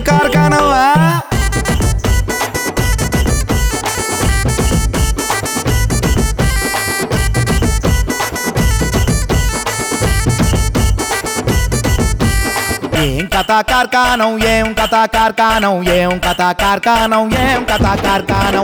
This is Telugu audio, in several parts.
కార్ఖానవా ఏం కథ కార్ఖానం ఏం కథ కార్ఖానం ఏం కథ కార్ఖానం ఏం కథ కార్ఖానం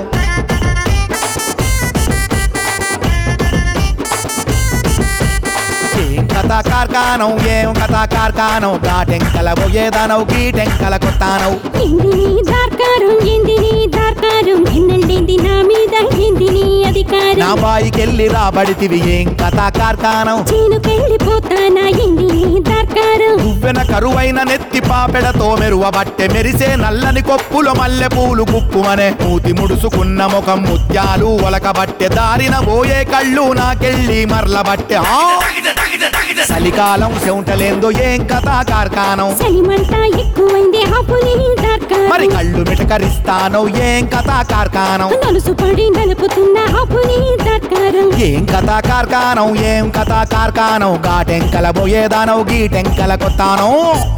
ఏం కథ కార్ఖానం ఏం కథ కార్ఖానం గాటెంకల పోయేదానవు గీటెంకల కొత్తానవు ఎందిని దార్కారం ఎందిని దార్కారం ఎన్నెల్డింది నా మీద ఎందిని నా అధికారం బాయికెళ్ళి రాబడితివి ఏం కథ కార్ఖానం చేనుకెళ్ళిపోతానా ఎందిని దార్కారం నువ్వెన కరువైన నెత్తి పాపెడతో మెరువబట్టె మెరిసే నల్లని కొప్పుల మల్లె పూలు గుప్పుమనే మూతి ముడుసుకున్న ముఖం ముత్యాలు ఒలకబట్టె దారిన పోయే కళ్ళు నాకెళ్ళి మరలబట్టె ఆ! చలికాలం సెవుంటలేందో ఏం కథ కార్ఖానం చలిమంట ఎక్కువైంది ఆపుని దార్కారం మరి కళ్ళు మిటకరిస్తానో ఏం కథ కార్ఖానం నలుసు పడి నలుపుతున్న ఆపుని దార్కారం ఏం కథ కార్ఖానం ఏం కథ కార్ఖానం గాటెంకల పోయేదానవు గీటెంకల కొత్తానో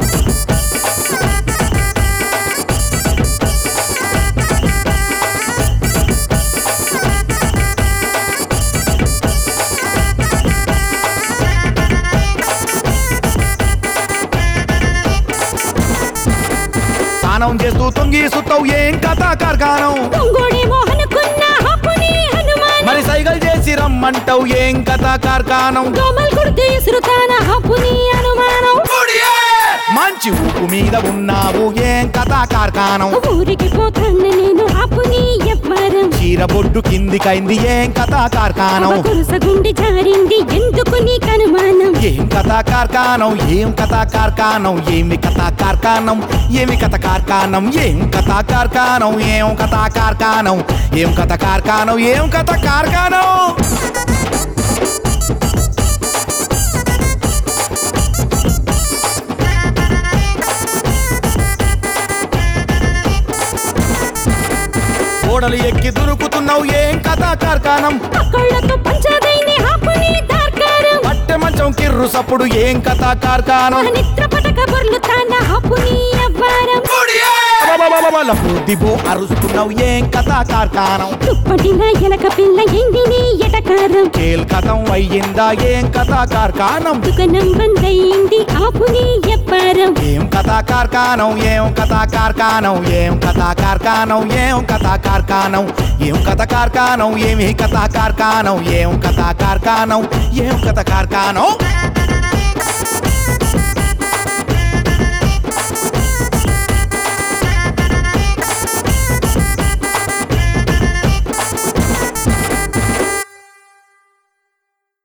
స్నానం చేస్తూ తొంగి సుత్తవు ఏం కథ కార్ఖానం దొంగోడేమో అనుకున్న ఆపుని హనుమాన్ మరి సైగల్ చేసి రమ్మంటావు ఏం కథ కార్ఖానం దోమలు కొడితే ఇసురుతాన ఆపుని అనుమానం మంచి ఊపు మీద ఉన్నావు ఏం కథ కార్ఖానం ఊరికి పోతాన్న నేను ఆపుని ఎవ్వరం చీర బొడ్డు కిందికైంది ఏం కథ కార్ఖానం గుండి జారింది ఎందుకు నీకు అనుమానం ఏం కథ కార్ఖానం ఏం కథ కార్ఖానం ఏమి కథ కార్ఖానం ఏమి కథ కార్ఖానం ఏం కథ కార్ఖానం ఏం కథ కార్ఖానం ఏం కథ కార్ఖానం ఏం కథ కార్ఖానం ఓడలు ఎక్కి దురుకుతున్నావు ఏం కథ కార్ఖానం పక్కళ్ళతో పంచదైని ఆపుని దార్కారం పట్టె మంచం కిర్రు సప్పుడు ఏం కథ కార్ఖానం నిద్ర పటక బొర్లుతాన ఆపుని ఎవ్వరం దిబో అరుస్తున్నావు ఏం కథ కార్ఖానం తుప్పటిన ఎలక పిల్ల ఎందిని ఎటకారం కేల్కతం అయ్యిందా ఏం కథ కార్ఖానం దుకనం బందయింది ఆపుని ఎవ్వరం ఏం కథ కార్ఖానం ఏం కథ కార్ఖానం ఏం కథ కార్ఖానం ఏం కథ కార్ఖానం ఏం కథ కార్ఖానం ఏమి కథ కార్ఖానం ఏం కథ కార్ఖానం ఏం కథ కార్ఖానం